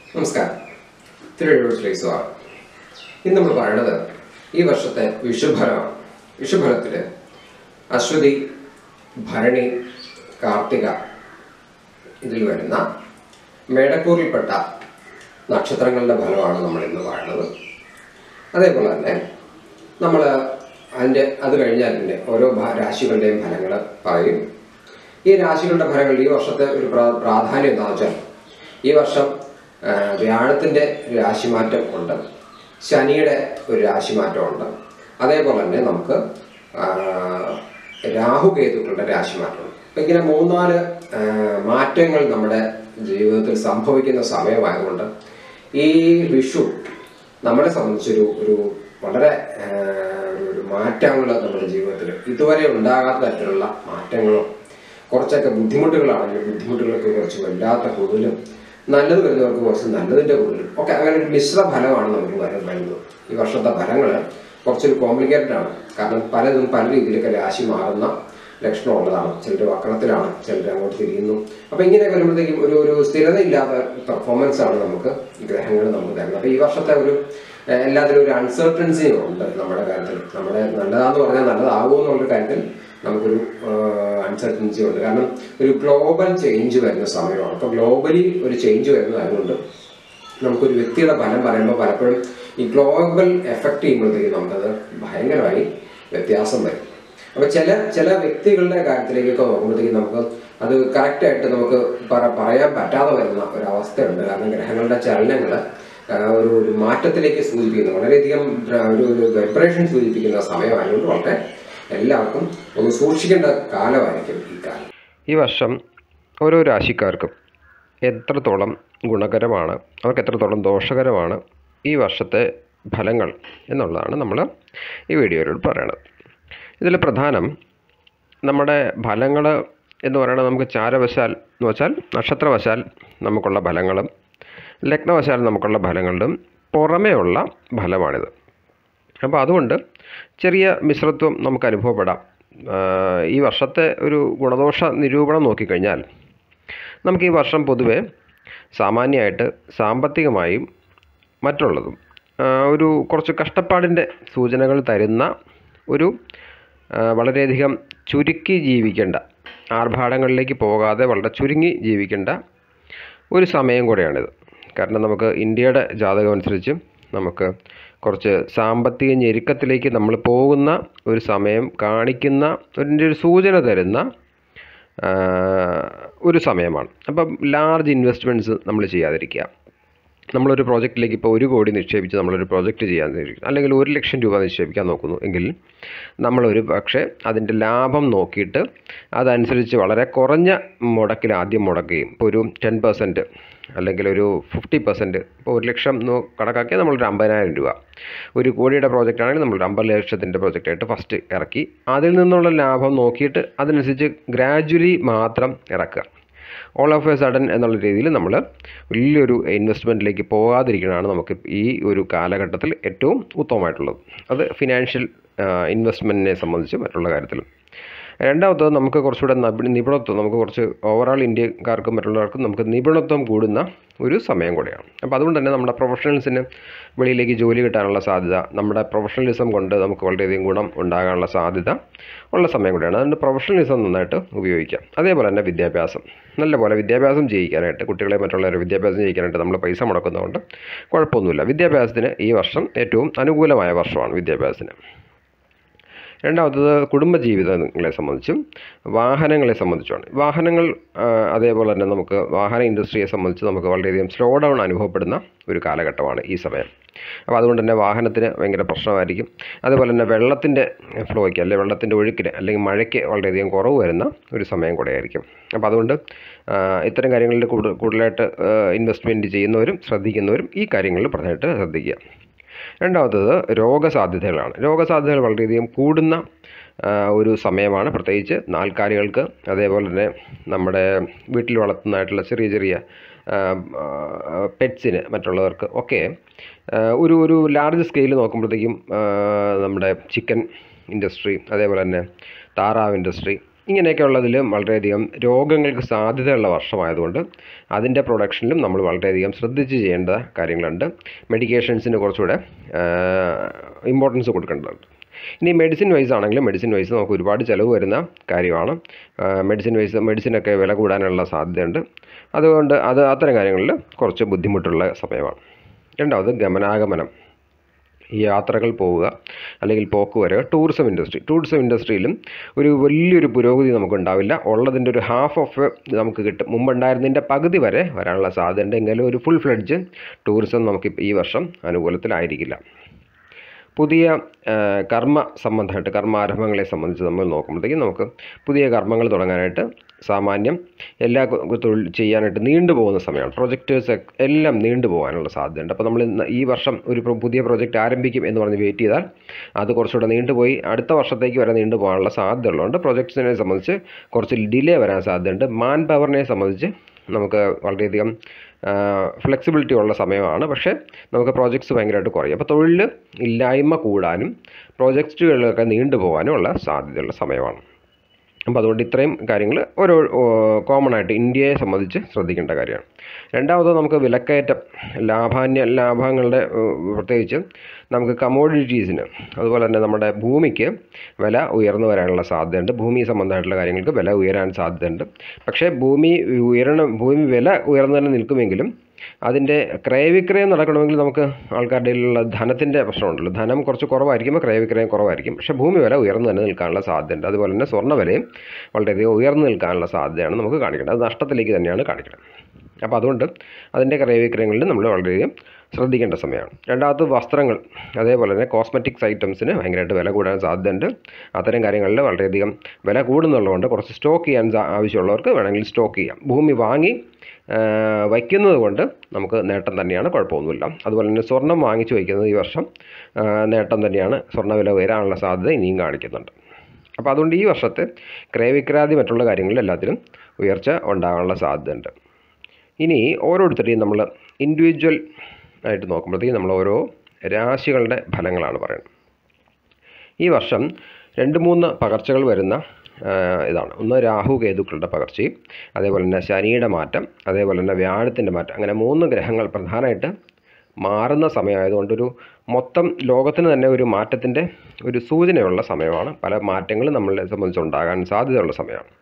നമസ്കാരം തിരുവള്ളൂരിലേക്ക് സ്വാഗതം ഇന്ന് നമ്മൾ പറയണത് ഈ വർഷത്തെ വിഷുഫലമാണ് വിഷുഫലത്തിൽ അശ്വതി ഭരണി കാർത്തിക ഇതിൽ വരുന്ന മേടക്കൂറിൽപ്പെട്ട നക്ഷത്രങ്ങളുടെ ഫലമാണ് നമ്മൾ ഇന്ന് പറയുന്നത് അതേപോലെ തന്നെ നമ്മൾ അതിൻ്റെ അത് കഴിഞ്ഞാൽ പിന്നെ ഓരോ ഭ- രാശികളുടെയും ഫലങ്ങൾ പറയും ഈ രാശികളുടെ ഫലങ്ങൾ ഈ വർഷത്തെ ഒരു പ്രാ- പ്രാധാന്യം എന്താണെന്ന് വെച്ചാൽ ഈ വർഷം ആ, വ്യാഴത്തിൻ്റെ ഒരു രാശിമാറ്റം ഉണ്ട് ശനിയുടെ ഒരു രാശിമാറ്റമുണ്ട് അതേപോലെ തന്നെ നമുക്ക് ആ, രാഹുകേതുക്കളുടെ രാശിമാറ്റമുണ്ട് അപ്പം ഇങ്ങനെ മൂന്നാല് ആ, മാറ്റങ്ങൾ നമ്മുടെ ജീവിതത്തിൽ സംഭവിക്കുന്ന സമയമായതുകൊണ്ട് ഈ വിഷു നമ്മളെ സംബന്ധിച്ചൊരു ഒരു വളരെ ആ, ഒരു മാറ്റങ്ങൾ നമ്മുടെ ജീവിതത്തിൽ ഇതുവരെ ഉണ്ടാകാത്ത തരത്തിലുള്ള മാറ്റങ്ങളും കുറച്ചൊക്കെ ബുദ്ധിമുട്ടുകളാണെങ്കിൽ ബുദ്ധിമുട്ടുകൾക്ക് കുറച്ച് വല്ലാത്ത കൂടുതലും നല്ലത് വരുന്നവർക്ക് കുറച്ച് നല്ലതിൻ്റെ കൂടുതലും ഒക്കെ അങ്ങനെ ഒരു മിശ്ര ഫലമാണ് നമുക്ക് വര- വരുന്നത് ഈ വർഷത്തെ ഫലങ്ങൾ കുറച്ചൊരു കോംപ്ലിക്കേറ്റഡ് ആണ് കാരണം പലതും പല രീതിയിലൊക്കെ രാശി മാറുന്ന ലക്ഷണം ഉള്ളതാണ് ചിലർ വക്രത്തിലാണ് ചിലർ അങ്ങോട്ട് തിരിയുന്നു അപ്പോൾ ഇങ്ങനെയൊക്കെ വരുമ്പോഴത്തേക്കും ഒരു ഒരു സ്ഥിരതയില്ലാത്ത പെർഫോമൻസ് ആണ് നമുക്ക് ഗ്രഹങ്ങൾ നമുക്ക് തരുന്നത് അപ്പോൾ ഈ വർഷത്തെ ഒരു ഏഹ്, എല്ലാത്തിലും ഒരു അൺസർട്ടൻസി ഉണ്ട് നമ്മുടെ കാര്യത്തിൽ നമ്മുടെ നല്ലതാന്ന് പറഞ്ഞാൽ നല്ലതാകുമോ എന്നുള്ള കാര്യത്തിൽ നമുക്കൊരു അൺസർട്ടൻസി ഉണ്ട് കാരണം ഒരു ഗ്ലോബൽ ചേഞ്ച് വരുന്ന സമയമാണ് അപ്പോൾ ഗ്ലോബലി ഒരു ചേഞ്ച് വരുന്നതായതുകൊണ്ട് നമുക്കൊരു വ്യക്തിയുടെ ഫലം പറയുമ്പോൾ പലപ്പോഴും ഈ ഗ്ലോബൽ എഫക്റ്റ് ചെയ്യുമ്പോഴത്തേക്കും നമുക്കത് ഭയങ്കരമായി വ്യത്യാസം വരും അപ്പോൾ ചില ചില വ്യക്തികളുടെ കാര്യത്തിലേക്കൊക്കെ നോക്കുമ്പോഴത്തേക്കും നമുക്ക് അത് കറക്റ്റായിട്ട് നമുക്ക് പറ- പറയാൻ പറ്റാതെ വരുന്ന ഒരവസ്ഥയുണ്ട് കാരണം ഗ്രഹങ്ങളുടെ ചലനങ്ങൾ ഒരു ഒരു മാറ്റത്തിലേക്ക് സൂചിപ്പിക്കുന്നു വളരെയധികം ദ്ര- ഒരു ഒരു വൈബ്രേഷൻ സൂചിപ്പിക്കുന്ന സമയമായതുകൊണ്ട് വളരെ എല്ലാവർക്കും ഒന്ന് സൂക്ഷിക്കേണ്ട കാലമായിരിക്കും ഈ കാലം ഈ വർഷം ഓരോ രാശിക്കാർക്കും എത്രത്തോളം ഗുണകരമാണ് അവർക്ക് എത്രത്തോളം ദോഷകരമാണ് ഈ വർഷത്തെ ഫലങ്ങൾ എന്നുള്ളതാണ് നമ്മൾ ഈ വീഡിയോയിലൂടെ പറയണത് ഇതിൽ പ്രധാനം നമ്മുടെ ഫലങ്ങൾ എന്ന് പറയുന്നത് നമുക്ക് ചാരവശാൽ എന്ന് വെച്ചാൽ നക്ഷത്രവശാൽ നമുക്കുള്ള ഫലങ്ങളും ലഗ്നവശാൽ നമുക്കുള്ള ഫലങ്ങളും പുറമേ ഉള്ള ഫലമാണിത് അപ്പോൾ അതുകൊണ്ട് ചെറിയ മിശ്രത്വം നമുക്ക് അനുഭവപ്പെടാം ആഹ് ഈ വർഷത്തെ ഒരു ഗുണദോഷ നിരൂപണം നോക്കിക്കഴിഞ്ഞാൽ നമുക്ക് ഈ വർഷം പൊതുവെ സാമാന്യമായിട്ട് സാമ്പത്തികമായും മറ്റുള്ളതും ആഹ് ഒരു കുറച്ച് കഷ്ടപ്പാടിൻ്റെ സൂചനകൾ തരുന്ന ഒരു ആഹ് വളരെയധികം ചുരുക്കി ജീവിക്കേണ്ട ആർഭാടങ്ങളിലേക്ക് പോകാതെ വളരെ ചുരുങ്ങി ജീവിക്കേണ്ട ഒരു സമയം കൂടെയാണിത് കാരണം നമുക്ക് ഇന്ത്യയുടെ ജാതകം അനുസരിച്ച് നമുക്ക് കുറച്ച് സാമ്പത്തിക ഞെരുക്കത്തിലേക്ക് നമ്മൾ പോകുന്ന ഒരു സമയം കാണിക്കുന്ന അതിൻ്റെ ഒരു സൂചന തരുന്ന ആ, ഒരു സമയമാണ് അപ്പം ലാർജ് ഇൻവെസ്റ്റ്മെൻറ്റ്സ് നമ്മൾ ചെയ്യാതിരിക്കുക നമ്മളൊരു പ്രോജക്റ്റിലേക്ക് ഇപ്പോൾ ഒരു കോടി നിക്ഷേപിച്ച് നമ്മളൊരു പ്രോജക്റ്റ് ചെയ്യാൻ നിരീക്ഷിക്കുന്നു അല്ലെങ്കിൽ ഒരു ലക്ഷം രൂപ നിക്ഷേപിക്കാൻ നോക്കുന്നു എങ്കിൽ നമ്മളൊരു പക്ഷേ അതിൻ്റെ ലാഭം നോക്കിയിട്ട് അതനുസരിച്ച് വളരെ കുറഞ്ഞ മുടക്കിൽ ആദ്യം മുടക്കുകയും ഇപ്പോൾ ഒരു ടെൻ പെർസെൻറ്റ് അല്ലെങ്കിൽ ഒരു ഫിഫ്റ്റി പെർസെൻറ്റ് ഇപ്പോൾ ഒരു ലക്ഷം നോ- കണക്കാക്കിയാൽ നമ്മളൊരു അമ്പതിനായിരം രൂപ ഒരു കോടിയുടെ പ്രോജക്റ്റ് ആണെങ്കിൽ നമ്മളൊരു അമ്പത് ലക്ഷത്തിൻ്റെ പ്രോജക്റ്റായിട്ട് ഫസ്റ്റ് ഇറക്കി അതിൽ നിന്നുള്ള ലാഭം നോക്കിയിട്ട് അതനുസരിച്ച് ഗ്രാജുവലി മാത്രം ഇറക്കുക ഓൾ ഓഫ് എ സഡൻ എന്നുള്ള രീതിയിൽ നമ്മൾ വലിയൊരു ഇൻവെസ്റ്റ്മെൻറ്റിലേക്ക് പോകാതിരിക്കുന്നതാണ് നമുക്ക് ഈ ഒരു കാലഘട്ടത്തിൽ ഏറ്റവും ഉത്തമമായിട്ടുള്ളത് അത് ഫിനാൻഷ്യൽ ഇൻവെസ്റ്റ്മെൻറ്റിനെ സംബന്ധിച്ച് മറ്റുള്ള കാര്യത്തിലും രണ്ടാമത്തത് നമുക്ക് കുറച്ചുകൂടെ നബി- നിപുണത്വം നമുക്ക് കുറച്ച് ഓവറോൾ ഇന്ത്യക്കാർക്കും മറ്റുള്ളവർക്കും നമുക്ക് നിപുണത്വം കൂടുന്ന ഒരു സമയം കൂടെയാണ് അപ്പോൾ അതുകൊണ്ട് തന്നെ നമ്മുടെ പ്രൊഫഷണൽസിന് വെളിയിലേക്ക് ജോലി കിട്ടാനുള്ള സാധ്യത നമ്മുടെ പ്രൊഫഷണലിസം കൊണ്ട് നമുക്ക് വളരെയധികം ഗുണം ഉണ്ടാകാനുള്ള സാധ്യത ഉള്ള സമയം കൂടെയാണ് അതുകൊണ്ട് പ്രൊഫഷണലിസം നന്നായിട്ട് ഉപയോഗിക്കാം അതേപോലെ തന്നെ വിദ്യാഭ്യാസം നല്ലപോലെ വിദ്യാഭ്യാസം ചെയ്യിക്കാനായിട്ട് കുട്ടികളെ മറ്റുള്ളവരെ വിദ്യാഭ്യാസം ചെയ്യിക്കാനായിട്ട് നമ്മൾ പൈസ മുടക്കുന്നതുകൊണ്ട് കുഴപ്പമൊന്നുമില്ല വിദ്യാഭ്യാസത്തിന് ഈ വർഷം ഏറ്റവും അനുകൂലമായ വർഷമാണ് വിദ്യാഭ്യാസത്തിന് രണ്ടാമത്തത് കുടുംബജീവിതങ്ങളെ സംബന്ധിച്ചും വാഹനങ്ങളെ സംബന്ധിച്ചുമാണ് വാഹനങ്ങൾ ആ, അതേപോലെ തന്നെ നമുക്ക് വാഹന ഇൻഡസ്ട്രിയെ സംബന്ധിച്ച് നമുക്ക് വളരെയധികം സ്ലോ ഡൗൺ അനുഭവപ്പെടുന്ന ഒരു കാലഘട്ടമാണ് ഈ സമയം അപ്പോൾ അതുകൊണ്ട് തന്നെ വാഹനത്തിന് ഭയങ്കര പ്രശ്നമായിരിക്കും അതുപോലെ തന്നെ വെള്ളത്തിൻ്റെ ഫ്ലോയ്ക്ക് അല്ലെങ്കിൽ വെള്ളത്തിൻ്റെ ഒഴുക്കിന് അല്ലെങ്കിൽ മഴയ്ക്ക് വളരെയധികം കുറവ് വരുന്ന ഒരു സമയം കൂടെയായിരിക്കും അപ്പോൾ അതുകൊണ്ട് ആ, ഇത്തരം കാര്യങ്ങളിൽ കൂടുതൽ കൂടുതലായിട്ട് ഇൻവെസ്റ്റ്മെൻറ്റ് ചെയ്യുന്നവരും ശ്രദ്ധിക്കുന്നവരും ഈ കാര്യങ്ങളിൽ പ്രധാനമായിട്ട് ശ്രദ്ധിക്കുക രണ്ടാമത്തത് രോഗസാധ്യതകളാണ് രോഗസാധ്യതകൾ വളരെയധികം കൂടുന്ന ആ, ഒരു സമയമാണ് പ്രത്യേകിച്ച് നാൽക്കാലികൾക്ക് അതേപോലെ തന്നെ നമ്മുടെ വീട്ടിൽ വളർത്തുന്നതായിട്ടുള്ള ചെറിയ ചെറിയ പെറ്റ്സിന് മറ്റുള്ളവർക്ക് ഒക്കെ ആ, ഒരു ഒരു ലാർജ് സ്കെയിൽ നോക്കുമ്പോഴത്തേക്കും ആ, നമ്മുടെ ചിക്കൻ ഇൻഡസ്ട്രി അതേപോലെ തന്നെ താറാവ് ഇൻഡസ്ട്രി ഇങ്ങനെയൊക്കെ ഉള്ളതിൽ വളരെയധികം രോഗങ്ങൾക്ക് സാധ്യതയുള്ള വർഷമായതുകൊണ്ട് അതിൻ്റെ പ്രൊഡക്ഷനിലും നമ്മൾ വളരെയധികം ശ്രദ്ധിച്ച് ചെയ്യേണ്ട കാര്യങ്ങളുണ്ട് മെഡിക്കേഷൻസിന് കുറച്ചുകൂടെ ഇമ്പോർട്ടൻസ് കൊടുക്കേണ്ടതുണ്ട് ഇനി മെഡിസിൻ വൈസ് ആണെങ്കിലും മെഡിസിൻ വൈസ് നമുക്ക് ഒരുപാട് ചിലവ് വരുന്ന കാര്യമാണ് മെഡിസിൻ വൈസ് മെഡിസിനൊക്കെ വില കൂടാനുള്ള സാധ്യതയുണ്ട് അതുകൊണ്ട് അത് അത്തരം കാര്യങ്ങളിൽ കുറച്ച് ബുദ്ധിമുട്ടുള്ള സമയമാണ് രണ്ടാമത് ഗമനാഗമനം ഈ യാത്രകൾ പോവുക അല്ലെങ്കിൽ പോക്ക് വരിക ടൂറിസം ഇൻഡസ്ട്രി ടൂറിസം ഇൻഡസ്ട്രിയിലും ഒരു വലിയൊരു പുരോഗതി നമുക്കുണ്ടാവില്ല ഉള്ളതിൻ്റെ ഒരു ഹാഫ് ഓഫ് നമുക്ക് കിട്ടും മുമ്പുണ്ടായിരുന്നതിൻ്റെ പകുതി വരെ വരാനുള്ള സാധ്യതയുണ്ട് എങ്കിലും ഒരു ഫുൾ ഫ്ലഡ്ജ് ടൂറിസം നമുക്ക് ഈ വർഷം അനുകൂലത്തിലായിരിക്കില്ല പുതിയ ആ, കർമ്മ സംബന്ധമായിട്ട് കർമാരംഭങ്ങളെ സംബന്ധിച്ച് നമ്മൾ നോക്കുമ്പോഴത്തേക്കും നമുക്ക് പുതിയ കർമ്മങ്ങൾ തുടങ്ങാനായിട്ട് സാമാന്യം എല്ലാ കൊ- കൊ- തൊഴിൽ ചെയ്യാനായിട്ട് നീണ്ടു പോകുന്ന സമയമാണ് പ്രൊജക്റ്റേഴ്സ് എല്ലാം നീണ്ടു പോകാനുള്ള സാധ്യതയുണ്ട് അപ്പോൾ നമ്മൾ ഇന്ന് ഈ വർഷം ഒരു പ്ര- പുതിയ പ്രൊജക്റ്റ് ആരംഭിക്കും എന്ന് പറഞ്ഞ് വെയിറ്റ് ചെയ്താൽ അത് കുറച്ചുകൂടെ നീണ്ടുപോയി അടുത്ത വർഷത്തേക്ക് വരെ നീണ്ടു പോകാനുള്ള സാധ്യത ഉള്ളതുകൊണ്ട് പ്രൊജക്ട്സിനെ സംബന്ധിച്ച് കുറച്ച് ഡിലേ വരാൻ സാധ്യതയുണ്ട് മാൻ പവറിനെ സംബന്ധിച്ച് നമുക്ക് വളരെയധികം ഫ്ലെക്സിബിലിറ്റി ഉള്ള സമയമാണ് പക്ഷേ നമുക്ക് പ്രോജക്ട്സ് ഭയങ്കരമായിട്ട് കുറയും അപ്പോൾ തൊഴിൽ ഇല്ലായ്മ കൂടാനും പ്രോജക്റ്റുകളൊക്കെ നീണ്ടു പോകാനും ഉള്ള സാധ്യതയുള്ള സമയമാണ് അപ്പോൾ അതുകൊണ്ട് ഇത്രയും കാര്യങ്ങൾ ഓരോ കോമൺ ആയിട്ട് ഇന്ത്യയെ സംബന്ധിച്ച് ശ്രദ്ധിക്കേണ്ട കാര്യമാണ് രണ്ടാമത് നമുക്ക് വിലക്കയറ്റം ലാഭാന്യ ലാഭങ്ങളുടെ ഏഹ്, പ്രത്യേകിച്ച് നമുക്ക് കമോഡിറ്റീസിന് അതുപോലെ തന്നെ നമ്മുടെ ഭൂമിക്ക് വില ഉയർന്നു വരാനുള്ള സാധ്യതയുണ്ട് ഭൂമി സംബന്ധമായിട്ടുള്ള കാര്യങ്ങൾക്ക് വില ഉയരാൻ സാധ്യതയുണ്ട് പക്ഷേ ഭൂമി ഉയരണം ഭൂമി വില ഉയർന്നു തന്നെ നിൽക്കുമെങ്കിലും അതിൻ്റെ ക്രയവിക്രയം നടക്കണമെങ്കിൽ നമുക്ക് ആൾക്കാരുടെ കയ്യിലുള്ള ധനത്തിൻ്റെ പ്രശ്നമുണ്ടല്ലോ ധനം കുറച്ച് കുറവായിരിക്കുമ്പോൾ ക്രയവിക്രയം കുറവായിരിക്കും പക്ഷേ ഭൂമി വില ഉയർന്നു തന്നെ നിൽക്കാനുള്ള സാധ്യതയുണ്ട് അതുപോലെ തന്നെ സ്വർണ്ണ വിലയും വളരെയധികം ഉയർന്നു നിൽക്കാനുള്ള സാധ്യതയാണ് നമുക്ക് കാണിക്കേണ്ടത് അത് നഷ്ടത്തിലേക്ക് തന്നെയാണ് കാണിക്കുന്നത് അപ്പോൾ അതുകൊണ്ട് അതിൻ്റെ ക്രയവിക്രയങ്ങളിൽ നമ്മൾ വളരെയധികം ശ്രദ്ധിക്കേണ്ട സമയമാണ് രണ്ടാമത് വസ്ത്രങ്ങൾ അതേപോലെ തന്നെ കോസ്മെറ്റിക്സ് ഐറ്റംസിന് ഭയങ്കരമായിട്ട് വില കൂടാൻ സാധ്യതയുണ്ട് അത്തരം കാര്യങ്ങളിൽ വളരെയധികം വില കൂടുന്നുള്ളതുകൊണ്ട് കുറച്ച് സ്റ്റോക്ക് ചെയ്യാൻ സാ- ആവശ്യമുള്ളവർക്ക് വേണമെങ്കിൽ സ്റ്റോക്ക് ചെയ്യാം ഭൂമി വാങ്ങി ആ, വയ്ക്കുന്നത് കൊണ്ട് നമുക്ക് നേട്ടം തന്നെയാണ് കുഴപ്പമൊന്നുമില്ല അതുപോലെ തന്നെ സ്വർണം വാങ്ങിച്ചു വയ്ക്കുന്നത് ഈ വർഷം ആ, നേട്ടം തന്നെയാണ് സ്വർണ്ണ വില ഉയരാനുള്ള സാധ്യത ഇനിയും കാണിക്കുന്നുണ്ട് അപ്പോൾ അതുകൊണ്ട് ഈ വർഷത്തെ ക്രയവിക്രാതി മറ്റുള്ള കാര്യങ്ങളിൽ എല്ലാത്തിലും ഉയർച്ച ഉണ്ടാകാനുള്ള സാധ്യതയുണ്ട് ഇനി ഓരോരുത്തരെയും നമ്മൾ ഇൻഡിവിജ്വൽ ആയിട്ട് നോക്കുമ്പോഴത്തേക്കും നമ്മൾ ഓരോ രാശികളുടെ ഫലങ്ങളാണ് പറയുന്നത് ഈ വർഷം രണ്ട് മൂന്ന് പകർച്ചകൾ വരുന്ന ആ, ഇതാണ് ഒന്ന് രാഹു കേതുക്കളുടെ പകർച്ചയും അതേപോലെ തന്നെ ശനിയുടെ മാറ്റം അതേപോലെ തന്നെ വ്യാഴത്തിൻ്റെ മാറ്റം അങ്ങനെ മൂന്ന് ഗ്രഹങ്ങൾ പ്രധാനമായിട്ട് മാറുന്ന സമയമായതുകൊണ്ടൊരു മൊത്തം ലോകത്തിന് തന്നെ ഒരു മാറ്റത്തിൻ്റെ ഒരു സൂചനയുള്ള സമയമാണ് പല മാറ്റങ്ങളും നമ്മളെ സംബന്ധിച്ചുണ്ടാകാൻ സാധ്യതയുള്ള സമയമാണ്